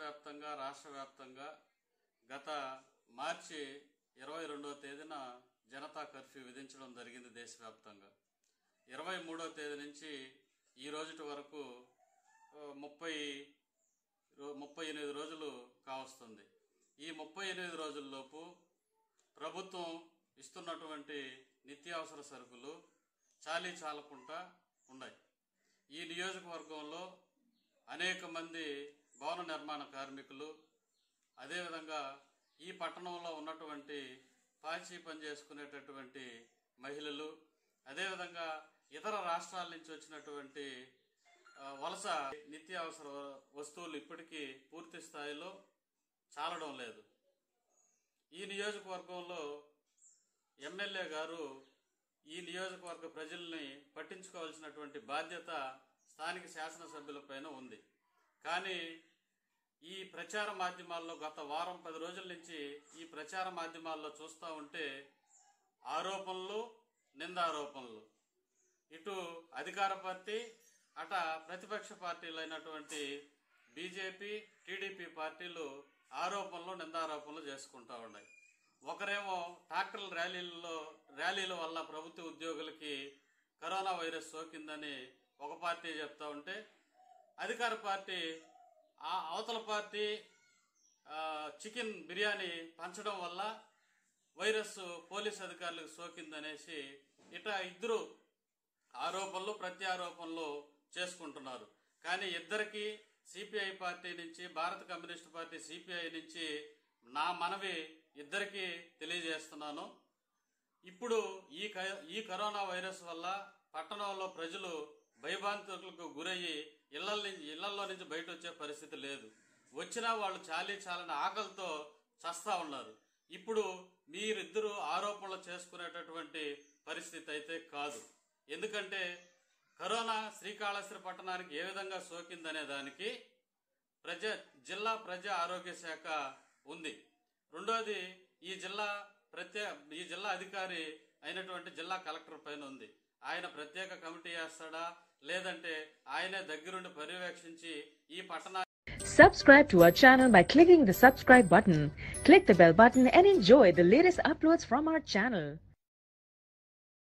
దేశవ్యాప్తంగా రాష్ట్ర వ్యాప్తంగా గత మార్చి ఇరవై రెండవ తేదీన జనతా కర్ఫ్యూ విధించడం జరిగింది దేశవ్యాప్తంగా ఇరవై మూడవ తేదీ నుంచి ఈ రోజుటి వరకు ఆ, ముప్పై రో- ముప్పై ఎనిమిది రోజులు కావస్తుంది ఈ ముప్పై ఎనిమిది రోజుల్లోపు ప్రభుత్వం ఇస్తున్నటువంటి నిత్యావసర సరుకులు చాలీ చాలకుండా ఉన్నాయి ఈ నియోజకవర్గంలో అనేక మంది భవన నిర్మాణ కార్మికులు అదేవిధంగా ఈ పట్టణంలో ఉన్నటువంటి పాచి పని చేసుకునేటటువంటి మహిళలు అదేవిధంగా ఇతర రాష్ట్రాల నుంచి వచ్చినటువంటి ఆ, వలస నిత్యావసర వస్తువులు ఇప్పటికీ పూర్తి స్థాయిలో చాలడం లేదు ఈ నియోజకవర్గంలో ఎమ్మెల్యే గారు ఈ నియోజకవర్గ ప్రజల్ని పట్టించుకోవాల్సినటువంటి బాధ్యత స్థానిక శాసనసభ్యులపైన ఉంది కానీ ఈ ప్రచార మాధ్యమాల్లో గత వారం పది రోజుల నుంచి ఈ ప్రచార మాధ్యమాల్లో చూస్తూ ఉంటే ఆరోపణలు నిందారోపణలు ఇటు అధికార పార్టీ అట ప్రతిపక్ష పార్టీలైనటువంటి బీజేపీ టీడీపీ పార్టీలు ఆరోపణలు నిందారోపణలు చేసుకుంటా ఉన్నాయి ఒకరేమో ట్రాక్టర్ల ర్యాలీలలో ర్యాలీల వల్ల ప్రభుత్వ ఉద్యోగులకి కరోనా వైరస్ సోకిందని ఒక పార్టీ చెప్తా ఉంటే అధికార పార్టీ ఆ అవతల పార్టీ ఆ, చికెన్ బిర్యానీ పంచడం వల్ల వైరస్ పోలీస్ అధికారులకు సోకిందనేసి ఇట ఇద్దరు ఆరోపణలు ప్రత్యారోపణలు చేసుకుంటున్నారు కానీ ఇద్దరికి సిపిఐ పార్టీ నుంచి భారత కమ్యూనిస్ట్ పార్టీ సిపిఐ నుంచి నా మనవి ఇద్దరికి తెలియజేస్తున్నాను ఇప్పుడు ఈ క- ఈ కరోనా వైరస్ వల్ల పట్టణంలో ప్రజలు భయభ్రాంతులకు గురయ్యి ఇళ్ల నుంచి ఇళ్లలో నుంచి బయట వచ్చే పరిస్థితి లేదు వచ్చినా వాళ్ళు చాలీ చాలని ఆకలితో చస్తా ఉన్నారు ఇప్పుడు మీరిద్దరూ ఆరోపణలు చేసుకునేటటువంటి పరిస్థితి అయితే కాదు ఎందుకంటే కరోనా శ్రీకాళహస్తి పట్టణానికి ఏ విధంగా సోకిందనే దానికి ప్రజా జిల్లా ప్రజా ఆరోగ్య శాఖ ఉంది రెండోది ఈ జిల్లా ప్రత్యేక ఈ జిల్లా అధికారి అయినటువంటి జిల్లా కలెక్టర్ పైన ఉంది ఆయన ప్రత్యేక కమిటీ వేస్తాడా లేదంటే ఆయనే దగ్గరుండి పర్యవేక్షించి ఈ పట్టణా Subscribe to our channel by clicking the subscribe button. Click the bell button and enjoy the latest uploads from our channel.